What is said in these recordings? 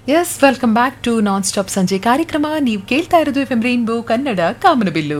S welcome back to non stop ಸಂಜೆ ಕಾರ್ಯಕ್ರಮ ನೀವು ಕೇಳ್ತಾ ಇರೋದು ಎಫ್ ಎಂ ರೈನ್ಬೋ ಕನ್ನಡ ಕಾಮನಬಿಲ್ಲು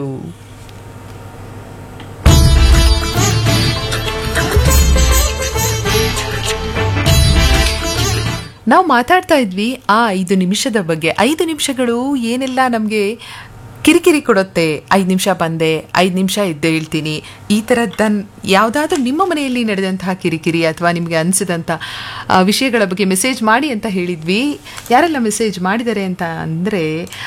ನಾವು ಮಾತಾಡ್ತಾ ಇದ್ವಿ ಆ ಐದು ನಿಮಿಷದ ಬಗ್ಗೆ ಐದು ನಿಮಿಷಗಳು ಏನೆಲ್ಲ ನಮಗೆ ಕಿರಿಕಿರಿ ಕೊಡುತ್ತೆ ಐದು ನಿಮಿಷ ಬಂದೆ ಐದು ನಿಮಿಷ ಇದ್ದೇ ಹೇಳ್ತೀನಿ ಈ ಥರದ್ದನ್ ಯಾವುದಾದ್ರೂ ನಿಮ್ಮ ಮನೆಯಲ್ಲಿ ನಡೆದಂತಹ ಕಿರಿಕಿರಿ ಅಥವಾ ನಿಮಗೆ ಅನಿಸಿದಂಥ ಆ, ವಿಷಯಗಳ ಬಗ್ಗೆ ಮೆಸೇಜ್ ಮಾಡಿ ಅಂತ ಹೇಳಿದ್ವಿ ಯಾರೆಲ್ಲ ಮೆಸೇಜ್ ಮಾಡಿದ್ದಾರೆ ಅಂತ ಅಂದರೆ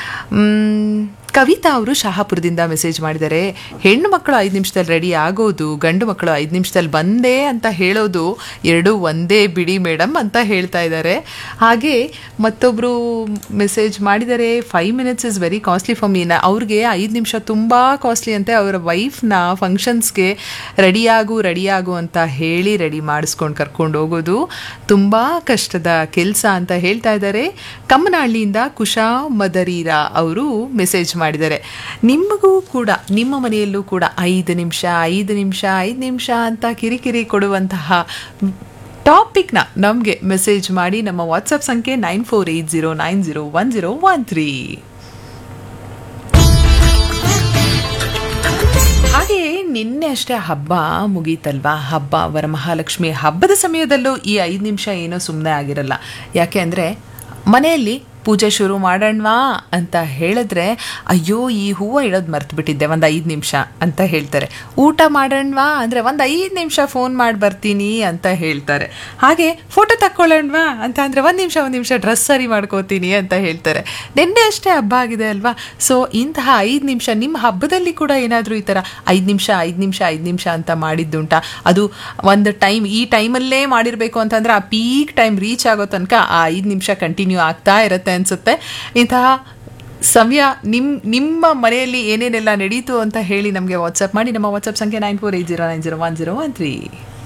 ಕವಿತಾ ಅವರು ಶಹಾಪುರದಿಂದ ಮೆಸೇಜ್ ಮಾಡಿದ್ದಾರೆ ಹೆಣ್ಣು ಮಕ್ಕಳು ಐದು ನಿಮಿಷದಲ್ಲಿ ರೆಡಿ ಆಗೋದು ಗಂಡು ಮಕ್ಕಳು ಐದು ನಿಮಿಷದಲ್ಲಿ ಬಂದೆ ಅಂತ ಹೇಳೋದು ಎರಡೂ ಒಂದೇ ಬಿಡಿ ಮೇಡಮ್ ಅಂತ ಹೇಳ್ತಾ ಇದ್ದಾರೆ ಹಾಗೆ ಮತ್ತೊಬ್ಬರು ಮೆಸೇಜ್ ಮಾಡಿದ್ದಾರೆ five minutes is very costly for ಮೀನ ಅವ್ರಿಗೆ ಐದು ನಿಮಿಷ ತುಂಬ ಕಾಸ್ಟ್ಲಿ ಅಂತೆ ಅವರ ವೈಫ್ನ ಫಂಕ್ಷನ್ಸ್ಗೆ ರೆಡಿಯಾಗು ರೆಡಿಯಾಗು ಅಂತ ಹೇಳಿ ರೆಡಿ ಮಾಡಿಸ್ಕೊಂಡು ಕರ್ಕೊಂಡು ಹೋಗೋದು ತುಂಬ ಕಷ್ಟದ ಕೆಲಸ ಅಂತ ಹೇಳ್ತಾ ಇದ್ದಾರೆ ಕಮ್ಮನಹಳ್ಳಿಯಿಂದ ಕುಶಾ ಮದರೀರ ಅವರು ಮೆಸೇಜ್ ಮಾಡಿದ್ದಾರೆ ನಿಮಗೂ ಕೂಡ ನಿಮ್ಮ ಮನೆಯಲ್ಲೂ ಕೂಡ ಐದು ನಿಮಿಷ ಐದು ನಿಮಿಷ ಐದು ನಿಮಿಷ ಅಂತ ಕಿರಿಕಿರಿ ಕೊಡುವಂತಹ ಟಾಪಿಕ್ನ ನಮಗೆ ಮೆಸೇಜ್ ಮಾಡಿ ನಮ್ಮ ವಾಟ್ಸಪ್ ಸಂಖ್ಯೆ nine four eight zero nine zero one zero one three ಹಾಗೆಯೇ ನಿನ್ನೆ ಅಷ್ಟೇ ಹಬ್ಬ ಮುಗೀತಲ್ವಾ ಹಬ್ಬ ವರಮಹಾಲಕ್ಷ್ಮಿ ಹಬ್ಬದ ಸಮಯದಲ್ಲೂ ಈ ಐದು ನಿಮಿಷ ಏನೋ ಸುಮ್ಮನೆ ಆಗಿರಲ್ಲ ಯಾಕೆ ಅಂದರೆ ಮನೆಯಲ್ಲಿ ಪೂಜೆ ಶುರು ಮಾಡೋಣವಾ ಅಂತ ಹೇಳಿದ್ರೆ ಅಯ್ಯೋ ಈ ಹೂವು ಇಡೋದು ಮರ್ತು ಬಿಟ್ಟಿದ್ದೆ ಒಂದು ಐದು ನಿಮಿಷ ಅಂತ ಹೇಳ್ತಾರೆ ಊಟ ಮಾಡೋಣವಾ ಅಂದರೆ ಒಂದು ಐದು ನಿಮಿಷ ಫೋನ್ ಮಾಡಿ ಬರ್ತೀನಿ ಅಂತ ಹೇಳ್ತಾರೆ ಹಾಗೆ ಫೋಟೋ ತಕ್ಕೊಳ್ಳೋಣವಾ ಅಂತ ಅಂದರೆ ಒಂದು ನಿಮಿಷ ಒಂದು ನಿಮಿಷ ಡ್ರೆಸ್ ಸರಿ ಮಾಡ್ಕೋತೀನಿ ಅಂತ ಹೇಳ್ತಾರೆ ನಿನ್ನೆ ಅಷ್ಟೇ ಹಬ್ಬ ಆಗಿದೆ ಅಲ್ವಾ ಸೊ ಇಂತಹ ಐದು ನಿಮಿಷ ನಿಮ್ಮ ಹಬ್ಬದಲ್ಲಿ ಕೂಡ ಏನಾದರೂ ಈ ಥರ ಐದು ನಿಮಿಷ ಐದು ನಿಮಿಷ ಐದು ನಿಮಿಷ ಅಂತ ಮಾಡಿದ್ದುಂಟಾ ಅದು ಒಂದು ಟೈಮ್ ಈ ಟೈಮಲ್ಲೇ ಮಾಡಿರಬೇಕು ಅಂತಂದರೆ ಆ ಪೀಕ್ ಟೈಮ್ ರೀಚ್ ಆಗೋ ತನಕ ಆ ಐದು ನಿಮಿಷ ಕಂಟಿನ್ಯೂ ಆಗ್ತಾ ಇರುತ್ತೆ ಅನಿಸುತ್ತೆ ಇಂತಹ ಸಮಯ ನಿಮ್ಮ ನಿಮ್ಮ ಮನೆಯಲ್ಲಿ ಏನೇನೆಲ್ಲ ನಡೀತು ಅಂತ ಹೇಳಿ ನಮಗೆ ವಾಟ್ಸಪ್ ಮಾಡಿ ನಮ್ಮ ವಾಟ್ಸಪ್ ಸಂಖ್ಯೆ nine four eight zero nine zero one zero one three